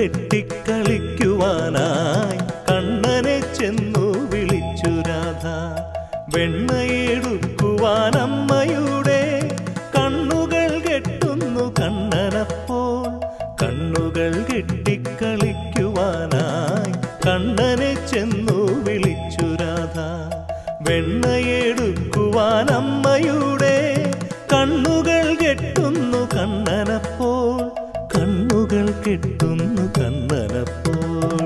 കെട്ടിക്കളിക്കുവാനായി കണ്ണനെ ചെന്നു വിളിച്ചു രാധ വെണ്ണയെടുക്കുവാൻ അമ്മയുടെ കണ്ണുകൾ കെട്ടുന്നു കണ്ണനപ്പോൾ കണ്ണുകൾ കെട്ടിക്കളിക്കുവാനായി കണ്ണനെ ചെന്നു വിളിച്ചു രാധ വെണ്ണയെടുക്കുവാൻ അമ്മയുടെ കണ്ണുകൾ കെട്ടുന്നു കണ്ണനപ്പോൾ കണ്ണുകൾ കെട്ടുന്നു കണ്ണനപ്പോൾ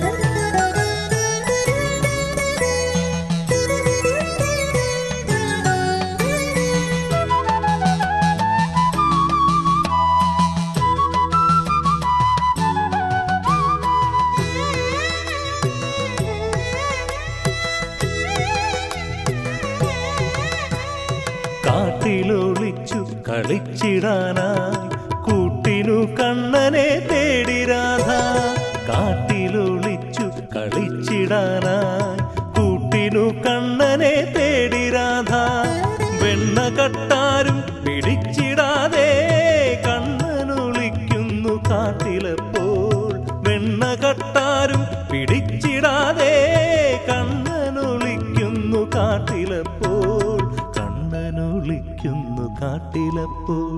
കാട്ടിലൊളിച്ചു കളിച്ചിടാനായി കൂട്ടിനു കണ്ണനെ തേടി രാധ കാട്ടിലൊളിച്ചു കളിച്ചിടാനായി കൂട്ടിനു കണ്ണനെ തേടി രാധ വെണ്ണ കട്ടാരും പിടിച്ചിടാതെ കണ്ണനൊളിക്കുന്നു കാട്ടിലപ്പോൾ വെണ്ണ കട്ടാരും പിടിച്ചിടാതെ കണ്ണനൊളിക്കുന്നു കാട്ടിലപ്പോൾ കണ്ണനൊളിക്കുന്നു കാട്ടിലപ്പോൾ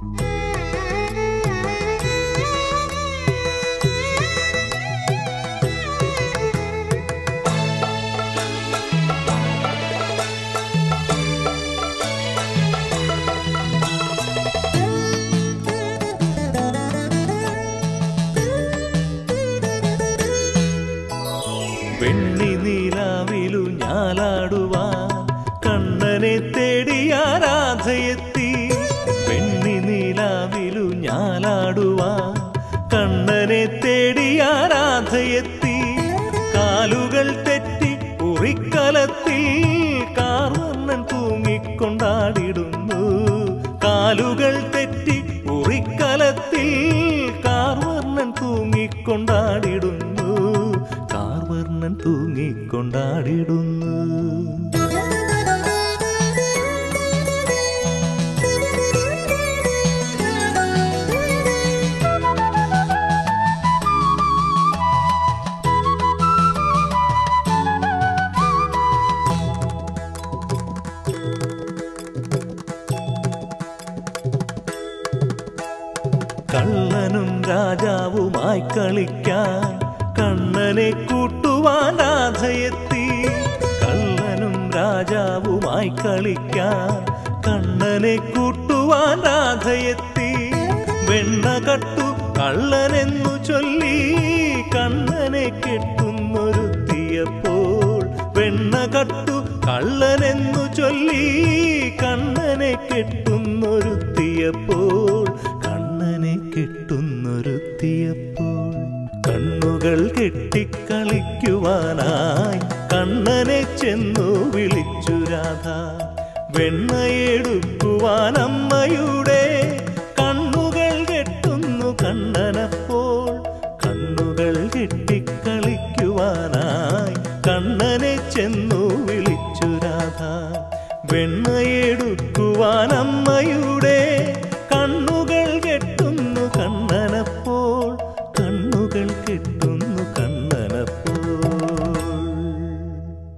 വെണ്ണി നീലാവിലു ഞാലാടുവാൻ കണ്ണനെ തേടിയ രാധയെത്തി വെണ്ണി നീലാവിലു ഞാലാടുവാൻ കണ്ണനെ തേടിയ രാധയെത്തി കാലുകൾ തെറ്റി ഉറിക്കലത്തിൽ കാർവർണ്ണൻ തൂങ്ങിക്കൊണ്ടാടിടുന്നു കാലുകൾ തെറ്റി ഉറിക്കലത്തിൽ കാർവർണ്ണൻ തൂങ്ങിക്കൊണ്ടാടിടുന്നു കാർവർണ്ണൻ തൂങ്ങിക്കൊണ്ടാടിടുന്നു കള്ളനും രാജാവുമായി കളിക്കാൻ കണ്ണനെ കൂട്ടുവാൻ രാധയെത്തി കള്ളനും രാജാവുമായി കളിക്കാൻ കണ്ണനെ കൂട്ടുവാൻ രാധയെത്തി വെണ്ണ കട്ടു കള്ളനെന്നു ചൊല്ലി കണ്ണനെ കെട്ടുന്നൊരുത്തിയപ്പോൾ വെണ്ണ കട്ടു കള്ളനെന്നു ചൊല്ലി കണ്ണനെ കെട്ടുന്നൊരുത്തിയപ്പോൾ കണ്ണനെ കെട്ടുന്നൊരുത്തിയപ്പോൾ കണ്ണുകൾ കെട്ടിക്കളിക്കുവാനായി കണ്ണനെ ചെന്നു വിളിച്ചു രാധ വെണ്ണയെടുക്കുവാൻ അമ്മയുടെ കണ്ണുകൾ കെട്ടുന്നു കണ്ണനപ്പോൾ കണ്ണുകൾ കെട്ടിക്കളിക്കുവാനായി കണ്ണനെ ചെന്നു വിളിച്ചു രാധ വെണ്ണയെടുക്കുവാൻ അമ്മയുടെ